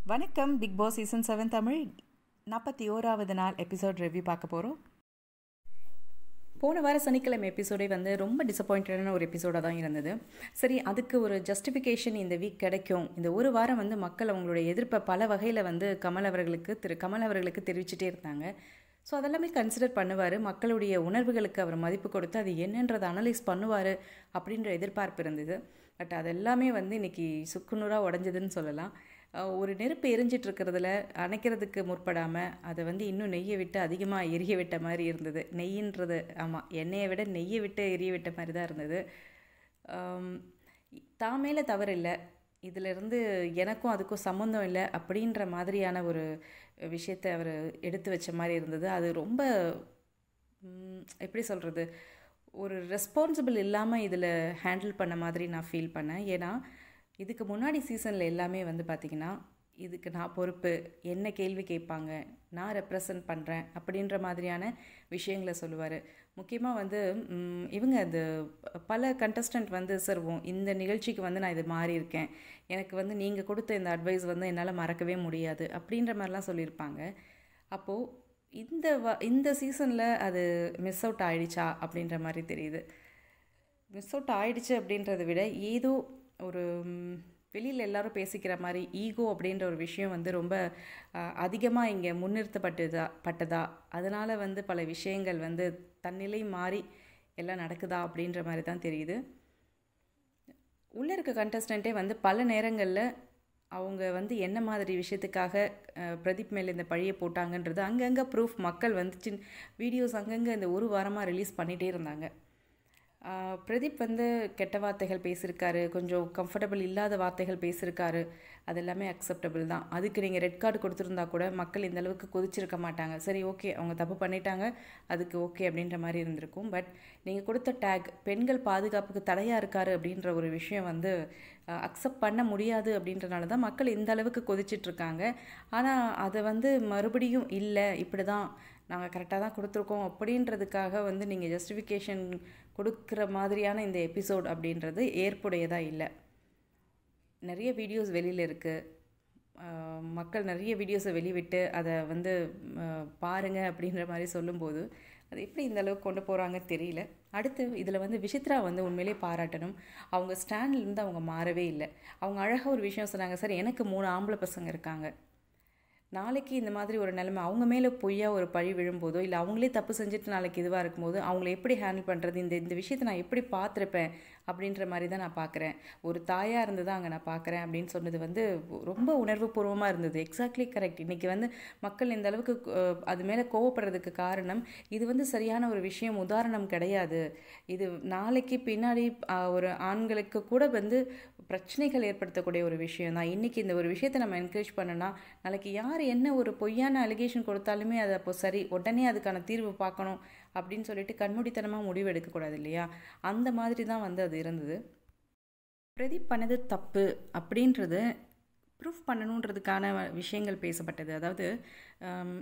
வணக்கம் Bigg Boss season seven Tamil நாற்பத்தி ஓராவது நாள் எபிசோட் ரிவ்யூ பார்க்க போகிறோம் போன வார சனிக்கிழமை எபிசோடே வந்து ரொம்ப டிசப்பாயிண்டடான ஒரு எபிசோடாக தான் இருந்தது சரி அதுக்கு ஒரு ஜஸ்டிஃபிகேஷன் இந்த வீக் கிடைக்கும் இந்த ஒரு வாரம் வந்து மக்கள் அவங்களுடைய எதிர்ப்பை பல வகையில் வந்து கமல் அவர்களுக்கு திரு கமல் அவர்களுக்கு தெரிவிச்சிட்டே இருந்தாங்க ஸோ அதெல்லாமே கன்சிடர் பண்ணுவார் மக்களுடைய உணர்வுகளுக்கு அவர் மதிப்பு கொடுத்து அது என்னன்றதை அனலைஸ் பண்ணுவார் அப்படின்ற எதிர்பார்ப்பு இருந்தது பட் அதெல்லாமே வந்து இன்றைக்கி சுக்குநூறாக உடஞ்சதுன்னு சொல்லலாம் அஹ் ஒரு நெருப்பு எரிஞ்சிட்டு இருக்கிறதுல அணைக்கிறதுக்கு முற்படாமல் அதை வந்து இன்னும் நெய்யை விட்டு அதிகமாக எரிய விட்ட மாதிரி இருந்தது நெய்யின்றது ஆமாம் எண்ணெயை விட நெய்யை விட்டு எரிய விட்ட மாதிரி தான் இருந்தது ஆம், தான் மேலே தவறு இல்லை இதிலிருந்து எனக்கும் அதுக்கும் சம்மந்தம் இல்லை அப்படின்ற மாதிரியான ஒரு விஷயத்தை அவர் எடுத்து வச்ச மாதிரி இருந்தது அது ரொம்ப ம், எப்படி சொல்கிறது ஒரு ரெஸ்பான்சிபிள் இல்லாமல் இதில் ஹேண்டில் பண்ண மாதிரி நான் ஃபீல் பண்ணேன் ஏன்னா இதுக்கு முன்னாடி சீசனில் எல்லாமே வந்து பார்த்திங்கன்னா இதுக்கு நான் பொறுப்பு என்ன கேள்வி கேட்பாங்க நான் ரெப்ரசன்ட் பண்ணுறேன் அப்படின்ற மாதிரியான விஷயங்களை சொல்லுவார் முக்கியமாக வந்து ம், இவங்க அந்த பல கண்டஸ்டன்ட் வந்து சார் உன் இந்த நிகழ்ச்சிக்கு வந்து நான் இது மாறி இருக்கேன் எனக்கு வந்து நீங்கள் கொடுத்த இந்த அட்வைஸ் வந்து என்னால் மறக்கவே முடியாது அப்படின்ற மாதிரிலாம் சொல்லியிருப்பாங்க அப்போது இந்த வ இந்த சீசனில் அது மிஸ் அவுட் ஆயிடுச்சா அப்படின்ற மாதிரி தெரியுது மிஸ் அவுட் ஆயிடுச்சு அப்படின்றத விட ஏதோ ஒரு வெளியில் எல்லாரும் பேசிக்கிற மாதிரி ஈகோ அப்படின்ற ஒரு விஷயம் வந்து ரொம்ப அதிகமாக இங்கே முன்னிறுத்தப்பட்டதா பட்டதா அதனால் வந்து பல விஷயங்கள் வந்து தன்னிலை மாறி எல்லாம் நடக்குதா அப்படின்ற மாதிரி தான் தெரியுது உள்ளே இருக்க கண்டஸ்டண்ட்டே வந்து பல நேரங்களில் அவங்க வந்து என்ன மாதிரி விஷயத்துக்காக அஹ், பிரதீப் மேலே இந்த பழியை போட்டாங்கன்றது அங்கங்கே ப்ரூஃப் மக்கள் வந்து சின் வீடியோஸ் அங்கங்கே இந்த ஒரு வாரமாக ரிலீஸ் பண்ணிகிட்டே இருந்தாங்க ஆஹ் பிரதீப் வந்து கெட்ட வார்த்தைகள் பேசியிருக்காரு கொஞ்சம் கம்ஃபர்டபுள் இல்லாத வார்த்தைகள் பேசியிருக்காரு அது எல்லாமே அக்செப்டபிள் தான் அதுக்கு நீங்கள் ரெட் கார்டு கொடுத்துருந்தா கூட மக்கள் இந்த அளவுக்கு கொதிச்சிருக்க மாட்டாங்க சரி ஓகே அவங்க தப்பு பண்ணிட்டாங்க அதுக்கு ஓகே அப்படின்ற மாதிரி இருந்திருக்கும் பட் நீங்கள் கொடுத்த டேக் பெண்கள் பாதுகாப்புக்கு தடையாக இருக்காரு அப்படின்ற ஒரு விஷயம் வந்து அக்செப்ட் பண்ண முடியாது அப்படின்றனால தான் மக்கள் இந்த அளவுக்கு கொதிச்சிட்டு இருக்காங்க ஆனால் அதை வந்து மறுபடியும் இல்லை இப்படி தான் நாங்கள் கரெக்டாக தான் கொடுத்துருக்கோம் அப்படின்றதுக்காக வந்து நீங்கள் ஜஸ்டிஃபிகேஷன் கொடுக்குற மாதிரியான இந்த எபிசோட் அப்படின்றது ஏற்புடையதாக இல்லை நிறைய வீடியோஸ் வெளியில் இருக்குது மக்கள் நிறைய வீடியோஸை வெளிவிட்டு அதை வந்து ஆஹ், பாருங்க அப்படின்ற மாதிரி சொல்லும்போது அது எப்படி இந்த அளவுக்கு கொண்டு போகிறாங்கன்னு தெரியல அடுத்து இதில் வந்து விசித்ரா வந்து உண்மையிலே பாராட்டணும் அவங்க ஸ்டாண்ட்லேருந்து அவங்க மாறவே இல்லை அவங்க அழகாக ஒரு விஷயம் சொன்னாங்க சார் எனக்கு மூணு ஆம்பளை பசங்க இருக்காங்க நாளைக்கு இந்த மாதிரி ஒரு நிலைமை அவங்க மேலே பொய்யா ஒரு பழி விழும்போதோ இல்லை அவங்களே தப்பு செஞ்சுட்டு நாளைக்கு இதுவாக இருக்கும்போது அவங்கள எப்படி ஹேண்டில் பண்ணுறது இந்த இந்த விஷயத்தை நான் எப்படி பார்த்துருப்பேன் அப்படின்ற மாதிரி தான் நான் பார்க்குறேன் ஒரு தாயாக இருந்து தான் அங்கே நான் பார்க்குறேன் அப்படின்னு சொன்னது வந்து ரொம்ப உணர்வுபூர்வமாக இருந்தது எக்ஸாக்ட்லி கரெக்ட் இன்றைக்கி வந்து மக்கள் இந்த அளவுக்கு அஹ், அது மேலே கோவப்படுறதுக்கு காரணம் இது வந்து சரியான ஒரு விஷயம் உதாரணம் கிடையாது இது நாளைக்கு பின்னாடி அஹ், ஒரு ஆண்களுக்கு கூட வந்து பிரச்சனைகள் ஏற்படுத்தக்கூடிய ஒரு விஷயம் தான் இன்றைக்கி இந்த ஒரு விஷயத்தை நம்ம என்கரேஜ் பண்ணனா நாளைக்கு யார் என்ன ஒரு பொய்யான அலிகேஷன் கொடுத்தாலுமே அது அப்போ சரி உடனே அதுக்கான தீர்வு பார்க்கணும் அப்படின்னு சொல்லிட்டு கண்மூடித்தனமாக முடிவு எடுக்கக்கூடாது இல்லையா அந்த மாதிரி தான் வந்து அது இருந்தது பிரதீப் பண்ணது தப்பு அப்படின்றது ப்ரூஃப் பண்ணணுன்றதுக்கான விஷயங்கள் பேசப்பட்டது அதாவது ஆம்,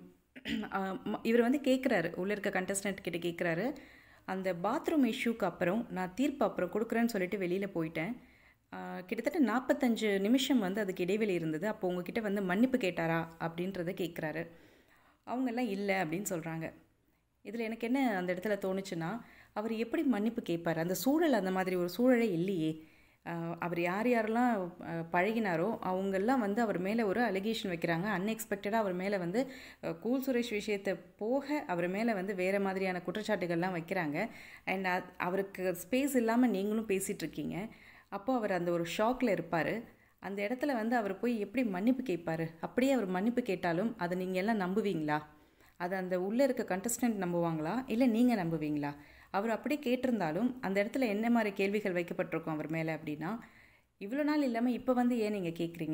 ஆம், இவர் வந்து கேட்குறாரு உள்ளே இருக்க கண்டஸ்டன்ட் கிட்ட கேட்குறாரு அந்த பாத்ரூம் இஷ்யூக்கு அப்புறம் நான் தீர்ப்பு அப்புறம் கொடுக்குறேன்னு சொல்லிட்டு வெளியில் போயிட்டேன் ஆ, கிட்டத்தட்ட நாற்பத்தஞ்சு நிமிஷம் வந்து அதுக்கு இடைவெளி இருந்தது அப்போ உங்ககிட்ட வந்து மன்னிப்பு கேட்டாரா அப்படின்றத கேட்குறாரு அவங்கெல்லாம் இல்லை அப்படின்னு சொல்கிறாங்க இதில் எனக்கு என்ன அந்த இடத்துல தோணுச்சுன்னா அவர் எப்படி மன்னிப்பு கேட்பார் அந்த சூழல் அந்த மாதிரி ஒரு சூழலே இல்லையே ஆஹ் அவர் யார் யாரெல்லாம் ஆஹ் பழகினாரோ அவங்கெல்லாம் வந்து அவர் மேலே ஒரு அலிகேஷன் வைக்கிறாங்க அன்எக்ஸ்பெக்டடாக அவர் மேலே வந்து ஆஹ் கூல் சுரேஷ் விஷயத்தை போக அவர் மேலே வந்து வேறு மாதிரியான குற்றச்சாட்டுகள்லாம் வைக்கிறாங்க அண்ட் அவருக்கு ஸ்பேஸ் இல்லாமல் நீங்களும் பேசிகிட்டு இருக்கீங்க அப்போ அவர் அந்த ஒரு ஷாக்கில் இருப்பார் அந்த இடத்துல வந்து அவர் போய் எப்படி மன்னிப்பு கேட்பாரு அப்படியே அவர் மன்னிப்பு கேட்டாலும் அதை நீங்கள் எல்லாம் நம்புவீங்களா அது அந்த உள்ளே இருக்க கண்டஸ்டன்ட் நம்புவாங்களா இல்லை நீங்கள் நம்புவீங்களா அவர் அப்படியே கேட்டிருந்தாலும் அந்த இடத்துல என்ன மாதிரி கேள்விகள் வைக்கப்பட்டிருக்கும் அவர் மேலே அப்படின்னா இவ்வளோ நாள் இல்லாமல் இப்போ வந்து ஏன் நீங்கள் கேட்குறீங்க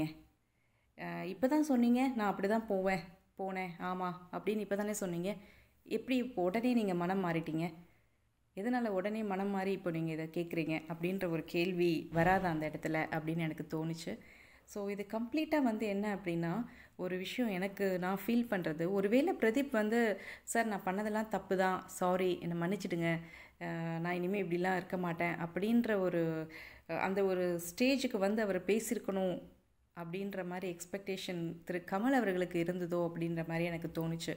இப்போ தான் சொன்னீங்க நான் அப்படி தான் போவேன் போனேன் ஆமாம் அப்படின்னு இப்போ தானே சொன்னீங்க எப்படி இப்போ உடனே நீங்கள் மனம் மாறிட்டீங்க எதனால் உடனே மனம் மாறி இப்போ நீங்கள் இதை கேட்குறீங்க அப்படின்ற ஒரு கேள்வி வராதா அந்த இடத்துல அப்படின்னு எனக்கு தோணுச்சு ஸோ இது கம்ப்ளீட்டாக வந்து என்ன அப்படின்னா ஒரு விஷயம் எனக்கு நான் ஃபீல் பண்ணுறது ஒருவேளை பிரதீப் வந்து சார் நான் பண்ணதெல்லாம் தப்பு தான் சாரி என்னை மன்னிச்சிடுங்க அஹ் நான் இனிமேல் இப்படிலாம் இருக்க மாட்டேன் அப்படின்ற ஒரு அஹ் அந்த ஒரு ஸ்டேஜுக்கு வந்து அவர் பேசியிருக்கணும் அப்படின்ற மாதிரி எக்ஸ்பெக்டேஷன் திரு கமல் அவர்களுக்கு இருந்ததோ அப்படின்ற மாதிரி எனக்கு தோணுச்சு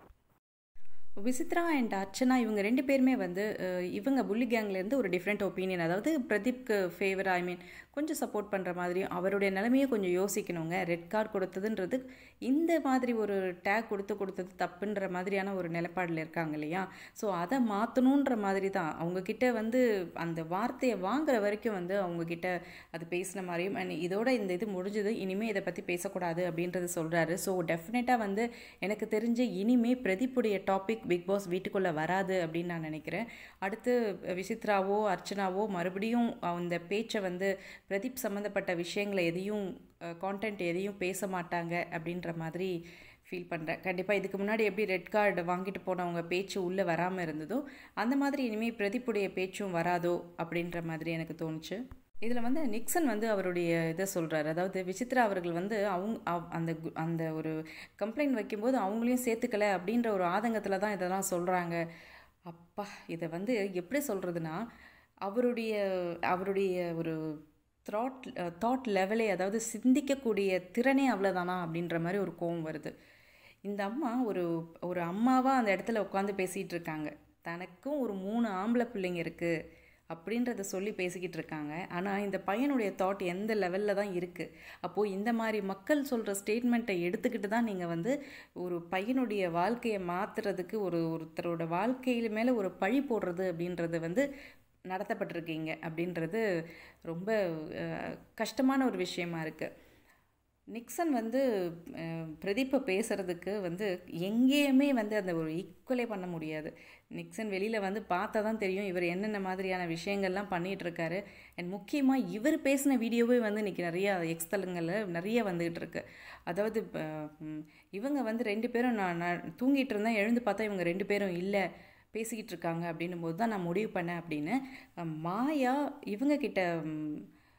விசித்ரா அண்ட் அர்ச்சனா இவங்க ரெண்டு பேருமே வந்து அஹ், இவங்க புள்ளி கேங்லேருந்து ஒரு டிஃப்ரெண்ட் ஒப்பீனியன் அதாவது பிரதீப்க்கு ஃபேவர் ஐ மீன் கொஞ்சம் சப்போர்ட் பண்ணுற மாதிரியும் அவருடைய நிலைமையை கொஞ்சம் யோசிக்கணுங்க ரெட் கார்டு கொடுத்ததுன்றது இந்த மாதிரி ஒரு டேக் கொடுத்து கொடுத்தது தப்புன்ற மாதிரியான ஒரு நிலைப்பாடில் இருக்காங்க இல்லையா ஸோ அதை மாற்றணுன்ற மாதிரி தான் அவங்கக்கிட்ட வந்து அந்த வார்த்தையை வாங்குற வரைக்கும் வந்து அவங்கக்கிட்ட அது பேசின மாதிரியும் அண்ட் இதோட இந்த இது முடிஞ்சது இனிமேல் இதை பற்றி பேசக்கூடாது அப்படின்றது சொல்கிறாரு ஸோ டெஃபினட்டாக வந்து எனக்கு தெரிஞ்ச இனிமே பிரதீப்புடைய டாபிக் பிக் பாஸ் வீட்டுக்குள்ளே வராது அப்படின்னு நான் நினைக்கிறேன் அடுத்து விசித்ராவோ அர்ச்சனாவோ மறுபடியும் அந்த பேச்சை வந்து பிரதீப் சம்மந்தப்பட்ட விஷயங்களை எதையும் கான்டென்ட் எதையும் பேச மாட்டாங்க அப்படின்ற மாதிரி ஃபீல் பண்ணுறேன் கண்டிப்பாக இதுக்கு முன்னாடி எப்படி ரெட் கார்டு வாங்கிட்டு போனவங்க பேச்சு உள்ளே வராமல் இருந்ததோ அந்த மாதிரி இனிமேல் பிரதீப்புடைய பேச்சும் வராதோ அப்படின்ற மாதிரி எனக்கு தோணுச்சு இதில் வந்து நிக்சன் வந்து அவருடைய இதை சொல்கிறாரு அதாவது விசித்ரா அவர்கள் வந்து அவங்க அவ்- அந்த கு- அந்த ஒரு கம்ப்ளைண்ட் வைக்கும்போது அவங்களையும் சேர்த்துக்கல அப்படின்ற ஒரு ஆதங்கத்தில் தான் இதெல்லாம் சொல்கிறாங்க அப்பா இதை வந்து எப்படி சொல்கிறதுனா அவருடைய அவருடைய ஒரு த்ராட் தாட் லெவலே அதாவது சிந்திக்கக்கூடிய திறனே அவ்வளோதானா அப்படின்ற மாதிரி ஒரு கோவம் வருது இந்த அம்மா ஒரு ஒரு அம்மாவாக அந்த இடத்துல உட்காந்து பேசிகிட்டு இருக்காங்க தனக்கும் ஒரு மூணு ஆம்பளை பிள்ளைங்க இருக்குது அப்படின்றத சொல்லி பேசிக்கிட்டு இருக்காங்க ஆனால் இந்த பையனுடைய தாட் எந்த லெவலில் தான் இருக்குது அப்போது இந்த மாதிரி மக்கள் சொல்கிற ஸ்டேட்மெண்ட்டை எடுத்துக்கிட்டு தான் நீங்கள் வந்து ஒரு பையனுடைய வாழ்க்கையை மாற்றுறதுக்கு ஒரு ஒருத்தரோட வாழ்க்கையில மேலே ஒரு பழி போடுறது அப்படின்றது வந்து நடத்தப்பட்டிருக்கீங்க அப்படின்றது ரொம்ப அஹ், கஷ்டமான ஒரு விஷயமா இருக்குது நிக்சன் வந்து அஹ், பிரதீப்பை பேசுகிறதுக்கு வந்து எங்கேயுமே வந்து அந்த ஒரு ஈக்குவலே பண்ண முடியாது நிக்சன் வெளியில் வந்து பார்த்தா தான் தெரியும் இவர் என்னென்ன மாதிரியான விஷயங்கள்லாம் பண்ணிகிட்டு இருக்காரு அண்ட் முக்கியமாக இவர் பேசின வீடியோவே வந்து இன்றைக்கி நிறையா எக்ஸ்தலங்களில் நிறைய வந்துகிட்டு இருக்கு அதாவது அஹ், ம், இவங்க வந்து ரெண்டு பேரும் நான் நான் தூங்கிட்டு இருந்தேன் எழுந்து பார்த்தா இவங்க ரெண்டு பேரும் இல்லை பேசிக்கிட்டு இருக்காங்க அப்படின்னும் போது தான் நான் முடிவு பண்ணேன் அப்படின்னு அஹ், மாயா இவங்க கிட்ட ம்,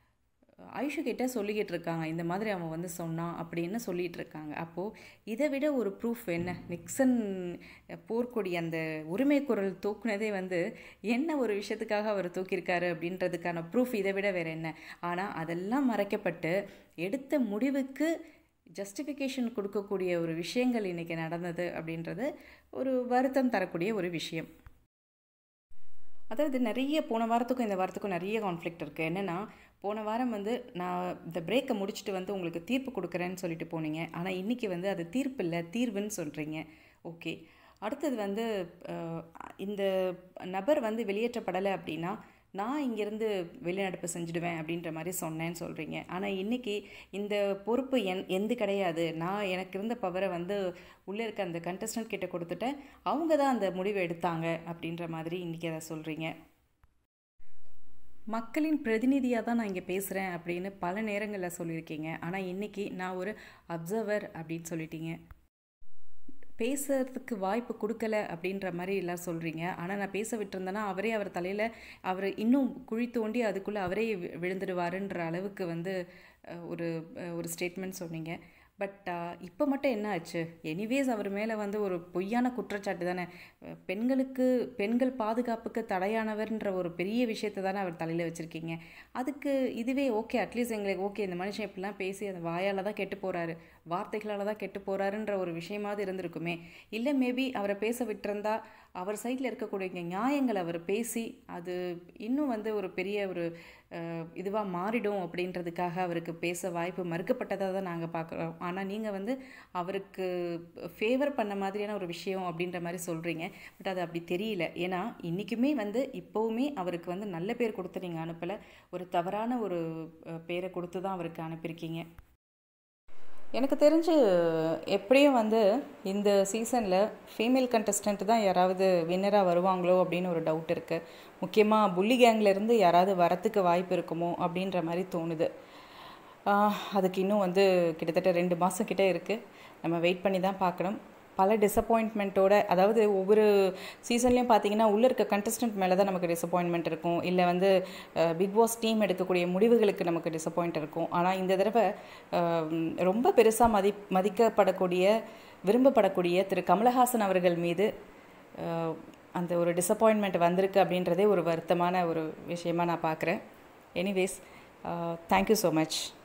ஆயுஷு கிட்ட சொல்லிக்கிட்டு இருக்காங்க இந்த மாதிரி அவன் வந்து சொன்னான் அப்படின்னு சொல்லிட்டு இருக்காங்க அப்போது இதை விட ஒரு ப்ரூஃப் என்ன நிக்சன் போர்க்கொடி அந்த உரிமை குரல் தூக்குனதே வந்து என்ன ஒரு விஷயத்துக்காக அவர் தூக்கியிருக்காரு அப்படின்றதுக்கான ப்ரூஃப் இதை விட வேற என்ன ஆனால் அதெல்லாம் மறைக்கப்பட்டு எடுத்த முடிவுக்கு ஜஸ்டிஃபிகேஷன் கொடுக்கக்கூடிய ஒரு விஷயங்கள் இன்றைக்கி நடந்தது அப்படின்றது ஒரு வருத்தம் தரக்கூடிய ஒரு விஷயம் அதாவது நிறைய போன வாரத்துக்கும் இந்த வாரத்துக்கும் நிறைய கான்ஃப்ளிக்ட் இருக்குது என்னென்னா போன வாரம் வந்து நான் இந்த பிரேக்கை முடிச்சுட்டு வந்து உங்களுக்கு தீர்ப்பு கொடுக்குறேன்னு சொல்லிட்டு போனீங்க ஆனால் இன்றைக்கி வந்து அது தீர்ப்பு இல்லை தீர்வுன்னு சொல்கிறீங்க ஓகே அடுத்தது வந்து அஹ், இந்த நபர் வந்து வெளியேற்றப்படலை அப்படின்னா நான் இங்கேருந்து வெளிநடப்பு செஞ்சுடுவேன் அப்படின்ற மாதிரி சொன்னேன்னு சொல்கிறீங்க ஆனால் இன்றைக்கி இந்த பொறுப்பு என் எந்து கிடையாது நான் எனக்கு இருந்த பவரை வந்து உள்ளே இருக்க அந்த கண்டஸ்டன்ட் கிட்ட கொடுத்துட்டேன் அவங்க தான் அந்த முடிவை எடுத்தாங்க அப்படின்ற மாதிரி இன்றைக்கி அதை சொல்கிறீங்க மக்களின் பிரதிநிதியாக தான் நான் இங்கே பேசுகிறேன் அப்படின்னு பல நேரங்களில் சொல்லியிருக்கீங்க ஆனால் இன்றைக்கி நான் ஒரு அப்சர்வர் அப்படின்னு சொல்லிட்டீங்க பேசுறதுக்கு வாய்ப்பு கொடுக்கல அப்படின்ற மாதிரி எல்லாம் சொல்கிறீங்க ஆனால் நான் பேச விட்டுருந்தேன்னா அவரே அவர் தலையில் அவர் இன்னும் குழி தோண்டி அதுக்குள்ளே அவரே வி- விழுந்துடுவாருன்ற அளவுக்கு வந்து அஹ், ஒரு அஹ், ஒரு ஸ்டேட்மெண்ட் சொன்னீங்க பட் இப்போ மட்டும் என்ன ஆச்சு எனிவேஸ் அவர் மேலே வந்து ஒரு பொய்யான குற்றச்சாட்டு தானே அஹ், பெண்களுக்கு பெண்கள் பாதுகாப்புக்கு தடையானவர்ன்ற ஒரு பெரிய விஷயத்தை தானே அவர் தலையில் வச்சுருக்கீங்க அதுக்கு இதுவே ஓகே அட்லீஸ்ட் எங்களுக்கு ஓகே இந்த மனுஷன் இப்படிலாம் பேசி அந்த வாயால் தான் கெட்டு போகிறாரு வார்த்தைகளால் தான் கெட்டு போகிறாருன்ற ஒரு விஷயமாவது இருந்திருக்குமே இல்லை மேபி அவரை பேச விட்டிருந்தா அவர் சைடில் இருக்கக்கூடிய நியாயங்களை அவர் பேசி அது இன்னும் வந்து ஒரு பெரிய ஒரு இதுவாக மாறிடும் அப்படின்றதுக்காக அவருக்கு பேச வாய்ப்பு மறுக்கப்பட்டதாக தான் நாங்கள் பார்க்குறோம் ஆனால் நீங்கள் வந்து அவருக்கு ஃபேவர் பண்ண மாதிரியான ஒரு விஷயம் அப்படின்ற மாதிரி சொல்கிறீங்க பட் அது அப்படி தெரியல ஏன்னா இன்றைக்குமே வந்து இப்போவுமே அவருக்கு வந்து நல்ல பேர் கொடுத்து நீங்கள் அனுப்பலை ஒரு தவறான ஒரு அஹ், பேரை கொடுத்து தான் அவருக்கு அனுப்பியிருக்கீங்க எனக்கு தெரிஞ்சு எப்படியும் வந்து இந்த சீசனில் ஃபீமேல் கண்டஸ்டன்ட் தான் யாராவது வின்னராக வருவாங்களோ அப்படின்னு ஒரு டவுட் இருக்குது முக்கியமாக புள்ளி கேங்லேருந்து யாராவது வரத்துக்கு வாய்ப்பு இருக்குமோ அப்படின்ற மாதிரி தோணுது ஆஹ், அதுக்கு இன்னும் வந்து கிட்டத்தட்ட ரெண்டு மாதம் கிட்டே இருக்குது நம்ம வெயிட் பண்ணி தான் பார்க்கணும் பல டிசப்பாயின்ட்மெண்ட்டோட அதாவது ஒவ்வொரு சீசன்லேயும் பார்த்தீங்கன்னா உள்ளே இருக்க கண்டஸ்டன்ட் மேலே தான் நமக்கு டிசப்பாயின்மெண்ட் இருக்கும் இல்லை வந்து பிக் பாஸ் டீம் எடுக்கக்கூடிய முடிவுகளுக்கு நமக்கு டிசப்பாயிண்ட் இருக்கும் ஆனால் இந்த தடவை அஹ், ரொம்ப பெருசாக மதி மதிக்கப்படக்கூடிய விரும்பப்படக்கூடிய திரு கமலஹாசன் அவர்கள் மீது அஹ், அந்த ஒரு டிசப்பாயின்மெண்ட் வந்திருக்கு அப்படின்றதே ஒரு வருத்தமான ஒரு விஷயமா நான் பார்க்குறேன் எனிவேஸ் தேங்க்யூ ஸோ மச்